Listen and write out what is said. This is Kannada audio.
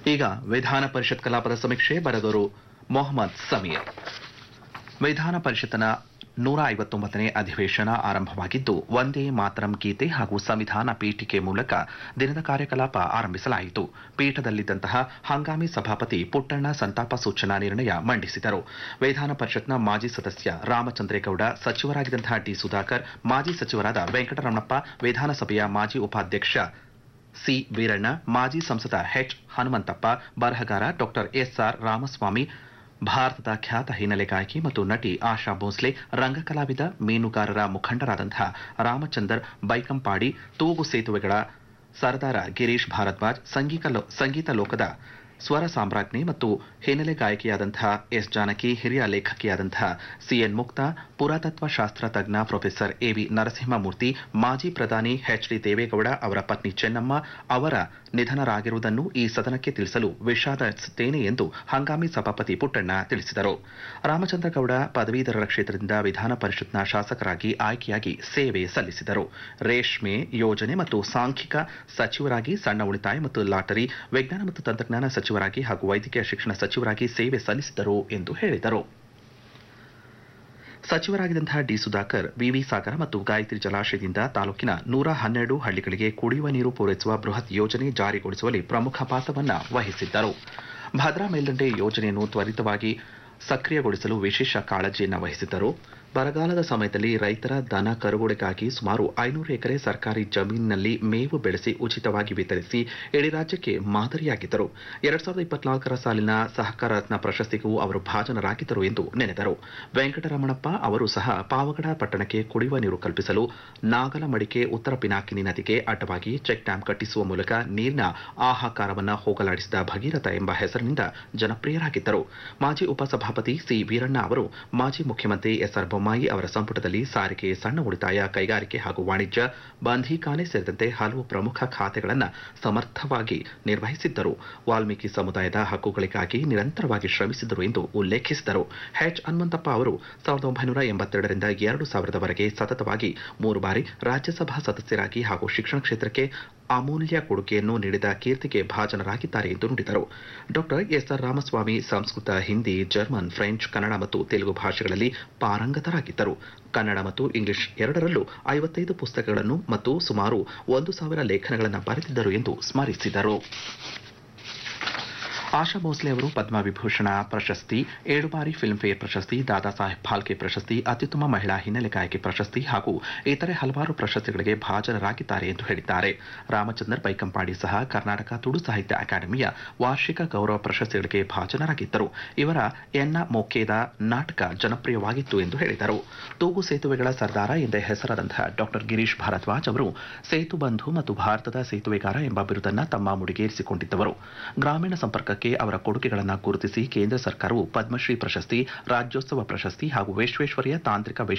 ಈಗ ವಿಧಾನ ಪರಿಷತ್ ಕಲಾಪದ ಸಮೀಕ್ಷೆ ಬರೆದವರು ಮೊಹಮ್ಮದ್ ಸಮೀರ್ ವಿಧಾನ ಪರಿಷತ್ನ ನೂರ ಐವತ್ತೊಂಬತ್ತನೇ ಅಧಿವೇಶನ ಆರಂಭವಾಗಿದ್ದು ಒಂದೇ ಮಾತರಂ ಗೀತೆ ಹಾಗೂ ಸಂವಿಧಾನ ಪೀಠಿಕೆ ಮೂಲಕ ದಿನದ ಕಾರ್ಯಕಲಾಪ ಆರಂಭಿಸಲಾಯಿತು ಪೀಠದಲ್ಲಿದ್ದಂತಹ ಹಂಗಾಮಿ ಸಭಾಪತಿ ಪುಟ್ಟಣ್ಣ ಸಂತಾಪ ಸೂಚನಾ ನಿರ್ಣಯ ಮಂಡಿಸಿದರು ವಿಧಾನ ಪರಿಷತ್ನ ಮಾಜಿ ಸದಸ್ಯ ರಾಮಚಂದ್ರೇಗೌಡ ಸಚಿವರಾಗಿದ್ದಂತಹ ಡಿ ಸುಧಾಕರ್ ಮಾಜಿ ಸಚಿವರಾದ ವೆಂಕಟರಮಣಪ್ಪ ವಿಧಾನಸಭೆಯ ಮಾಜಿ ಉಪಾಧ್ಯಕ್ಷ ಸಿ ವೀರಣ್ಣ ಮಾಜಿ ಸಂಸದ ಎಚ್ ಹನುಮಂತಪ್ಪ ಬರಹಗಾರ ಡಾಕ್ಟರ್ ಎಸ್ಆರ್ ರಾಮಸ್ವಾಮಿ ಭಾರತದ ಖ್ಯಾತ ಹಿನ್ನೆಲೆ ಗಾಯಕಿ ಮತ್ತು ನಟಿ ಆಶಾ ಭೋಸ್ಲೆ ರಂಗಕಲಾವಿದ ಮೀನುಗಾರರ ಮುಖಂಡರಾದಂತಹ ರಾಮಚಂದರ್ ಬೈಕಂಪಾಡಿ ತೂಗು ಸೇತುವೆಗಳ ಸರ್ದಾರ ಗಿರೀಶ್ ಭಾರದ್ವಾಜ್ ಸಂಗೀತ ಲೋಕದ ಸ್ವರ ಸಾಮ್ರಾಜ್ಞಿ ಮತ್ತು ಹಿನ್ನೆಲೆ ಗಾಯಕಿಯಾದಂತಹ ಎಸ್ ಜಾನಕಿ ಹಿರಿಯ ಲೇಖಕಿಯಾದಂತಹ ಸಿಎನ್ ಮುಕ್ತ ಪುರಾತತ್ವ ಶಾಸ್ತ್ರ ತಜ್ಞ ಪ್ರೊಫೆಸರ್ ಎವಿ ನರಸಿಂಹಮೂರ್ತಿ ಮಾಜಿ ಪ್ರಧಾನಿ ಎಚ್ ಡಿ ದೇವೇಗೌಡ ಅವರ ಪತ್ನಿ ಚೆನ್ನಮ್ಮ ಅವರ ನಿಧನರಾಗಿರುವುದನ್ನು ಈ ಸದನಕ್ಕೆ ತಿಳಿಸಲು ವಿಷಾದಿಸುತ್ತೇನೆ ಎಂದು ಹಂಗಾಮಿ ಸಭಾಪತಿ ಪುಟ್ಟಣ್ಣ ತಿಳಿಸಿದರು ರಾಮಚಂದ್ರಗೌಡ ಪದವೀಧರರ ಕ್ಷೇತ್ರದಿಂದ ವಿಧಾನ ಪರಿಷತ್ನ ಶಾಸಕರಾಗಿ ಆಯ್ಕೆಯಾಗಿ ಸೇವೆ ಸಲ್ಲಿಸಿದರು ರೇಷ್ಮೆ ಯೋಜನೆ ಮತ್ತು ಸಾಂಖ್ಯಿಕ ಸಚಿವರಾಗಿ ಸಣ್ಣ ಉಳಿತಾಯ ಮತ್ತು ಲಾಟರಿ ವಿಜ್ಞಾನ ಮತ್ತು ತಂತ್ರಜ್ಞಾನ ಸಚಿವರಾಗಿ ಹಾಗೂ ವೈದ್ಯಕೀಯ ಶಿಕ್ಷಣ ಸಚಿವರಾಗಿ ಸೇವೆ ಸಲ್ಲಿಸಿದರು ಎಂದು ಹೇಳಿದರು ಸಚಿವರಾಗಿದ್ದಂತಹ ಡಿ ಸುಧಾಕರ್ ವಿವಿ ಸಾಗರ ಮತ್ತು ಗಾಯತ್ರಿ ಜಲಾಶಯದಿಂದ ತಾಲೂಕಿನ ನೂರ ಹನ್ನೆರಡು ಹಳ್ಳಿಗಳಿಗೆ ಕುಡಿಯುವ ನೀರು ಪೂರೈಸುವ ಬೃಹತ್ ಯೋಜನೆ ಜಾರಿಗೊಳಿಸುವಲ್ಲಿ ಪ್ರಮುಖ ಪಾತ್ರವನ್ನು ವಹಿಸಿದ್ದರು ಭದ್ರಾ ಮೇಲ್ದಂಡೆ ಯೋಜನೆಯನ್ನು ತ್ವರಿತವಾಗಿ ಸಕ್ರಿಯಗೊಳಿಸಲು ವಿಶೇಷ ಕಾಳಜಿಯನ್ನು ವಹಿಸಿದ್ದರು ಬರಗಾಲದ ಸಮಯದಲ್ಲಿ ರೈತರ ದನ ಕರುಗಳಿಗಾಗಿ ಸುಮಾರು ಐನೂರು ಎಕರೆ ಸರ್ಕಾರಿ ಜಮೀನಿನಲ್ಲಿ ಮೇವು ಬೆಳೆಸಿ ಉಚಿತವಾಗಿ ವಿತರಿಸಿ ಇಡೀ ರಾಜ್ಯಕ್ಕೆ ಮಾದರಿಯಾಗಿದ್ದರು ಎರಡ್ ಸಾವಿರದ ಇಪ್ಪತ್ನಾಲ್ಕರ ಸಾಲಿನ ಸಹಕಾರ ರತ್ನ ಪ್ರಶಸ್ತಿಗೂ ಅವರು ಭಾಜನರಾಗಿದ್ದರು ಎಂದು ನೆನೆದರು ವೆಂಕಟರಮಣಪ್ಪ ಅವರು ಸಹ ಪಾವಗಡ ಪಟ್ಟಣಕ್ಕೆ ಕುಡಿಯುವ ನೀರು ಕಲ್ಪಿಸಲು ನಾಗಲಮಡಿಕೆ ಉತ್ತರ ಪಿನಾಕಿನಿ ನದಿಗೆ ಅಡ್ಡವಾಗಿ ಚೆಕ್ ಡ್ಯಾಂ ಕಟ್ಟಿಸುವ ಮೂಲಕ ನೀರಿನ ಆಹಾಕಾರವನ್ನು ಹೋಗಲಾಡಿಸಿದ ಭಗೀರಥ ಎಂಬ ಹೆಸರಿನಿಂದ ಜನಪ್ರಿಯರಾಗಿದ್ದರು ಮಾಜಿ ಉಪಸಭಾಪತಿ ಸಿ ವೀರಣ್ಣ ಅವರು ಮಾಜಿ ಮುಖ್ಯಮಂತ್ರಿ ಎಸ್ಆರ್ ಬೊಮ್ಮಾಯಿ ಅವರ ಸಂಪುಟದಲ್ಲಿ ಸಾರಿಗೆ ಸಣ್ಣ ಉಳಿತಾಯ ಕೈಗಾರಿಕೆ ಹಾಗೂ ವಾಣಿಜ್ಯ ಬಂಧೀಖಾನೆ ಸೇರಿದಂತೆ ಹಲವು ಪ್ರಮುಖ ಖಾತೆಗಳನ್ನು ಸಮರ್ಥವಾಗಿ ನಿರ್ವಹಿಸಿದ್ದರು ವಾಲ್ಮೀಕಿ ಸಮುದಾಯದ ಹಕ್ಕುಗಳಿಗಾಗಿ ನಿರಂತರವಾಗಿ ಶ್ರಮಿಸಿದರು ಎಂದು ಉಲ್ಲೇಖಿಸಿದರು ಎಚ್ ಹನುಮಂತಪ್ಪ ಅವರು ಸಾವಿರದ ಒಂಬೈನೂರ ಎಂಬತ್ತೆರಡರಿಂದ ಎರಡು ಸಾವಿರದವರೆಗೆ ಸತತವಾಗಿ ಮೂರು ಬಾರಿ ರಾಜ್ಯಸಭಾ ಸದಸ್ಯರಾಗಿ ಹಾಗೂ ಶಿಕ್ಷಣ ಕ್ಷೇತ್ರಕ್ಕೆ ಅಮೂಲ್ಯ ಕೊಡುಗೆಯನ್ನು ನೀಡಿದ ಕೀರ್ತಿಗೆ ಭಾಜನರಾಗಿದ್ದಾರೆ ಎಂದು ನುಡಿದರು doctor S R Ramaswamy Sanskrit Hindi German French Kannada ಮತ್ತು ತೆಲುಗು ಭಾಷೆಗಳಲ್ಲಿ ಪಾರಂಗತರಾಗಿದ್ದರು ಕನ್ನಡ ಮತ್ತು ಇಂಗ್ಲಿಷ್ ಎರಡರಲ್ಲೂ ಐವತ್ತೈದು ಪುಸ್ತಕಗಳನ್ನು ಮತ್ತು ಸುಮಾರು ಒಂದು ಸಾವಿರ ಲೇಖನಗಳನ್ನು ಬರೆದಿದ್ದರು ಎಂದು ಸ್ಮರಿಸಿದರು ಆಶಾ ಭೋಸ್ಲೆ ಅವರು ಪದ್ಮವಿಭೂಷಣ ಪ್ರಶಸ್ತಿ ಏಳು ಬಾರಿ ಫಿಲ್ಮ್ಫೇರ್ ಪ್ರಶಸ್ತಿ ದಾದಾ ಸಾಹೇಬ್ ಫಾಲ್ಕೆ ಪ್ರಶಸ್ತಿ ಅತ್ಯುತ್ತಮ ಮಹಿಳಾ ಹಿನ್ನೆಲೆ ಗಾಯಕಿ ಪ್ರಶಸ್ತಿ ಹಾಗೂ ಇತರೆ ಹಲವಾರು ಪ್ರಶಸ್ತಿಗಳಿಗೆ ಭಾಜನರಾಗಿದ್ದಾರೆ ಎಂದು ಹೇಳಿದ್ದಾರೆ ರಾಮಚಂದರ್ ಬೈಕಂಪಾಡಿ ಸಹ ಕರ್ನಾಟಕ ತುಳು ಸಾಹಿತ್ಯ ಅಕಾಡೆಮಿಯ ವಾರ್ಷಿಕ ಗೌರವ ಪ್ರಶಸ್ತಿಗಳಿಗೆ ಭಾಜನರಾಗಿದ್ದರು ಇವರ ಎನ್ನ ಮೊಕ್ಕೇದ ನಾಟಕ ಜನಪ್ರಿಯವಾಗಿತ್ತು ಎಂದು ಹೇಳಿದರು ತೂಗು ಸೇತುವೆಗಳ ಸರ್ದಾರ ಎಂದೇ ಹೆಸರಾದಂತಹ ಡಾಕ್ಟರ್ ಗಿರೀಶ್ ಭಾರದ್ವಾಜ್ ಅವರು ಸೇತು ಬಂಧು ಮತ್ತು ಭಾರತದ ಸೇತುವೆಗಾರ ಎಂಬ ಬಿರುದನ್ನು ತಮ್ಮ ಮುಡಿಗೇರಿಸಿಕೊಂಡಿದ್ದವರು ಗ್ರಾಮೀಣ ಸಂಪರ್ಕಕ್ಕೆ ಅವರ ಕೊಡುಗೆಗಳನ್ನು ಗುರುತಿಸಿ ಕೇಂದ್ರ ಸರ್ಕಾರವು ಪದ್ಮಶ್ರೀ ಪ್ರಶಸ್ತಿ ರಾಜ್ಯೋತ್ಸವ ಪ್ರಶಸ್ತಿ ಹಾಗೂ ವಿಶ್ವೇಶ್ವರಯ್ಯ ತಾಂತ್ರಿಕ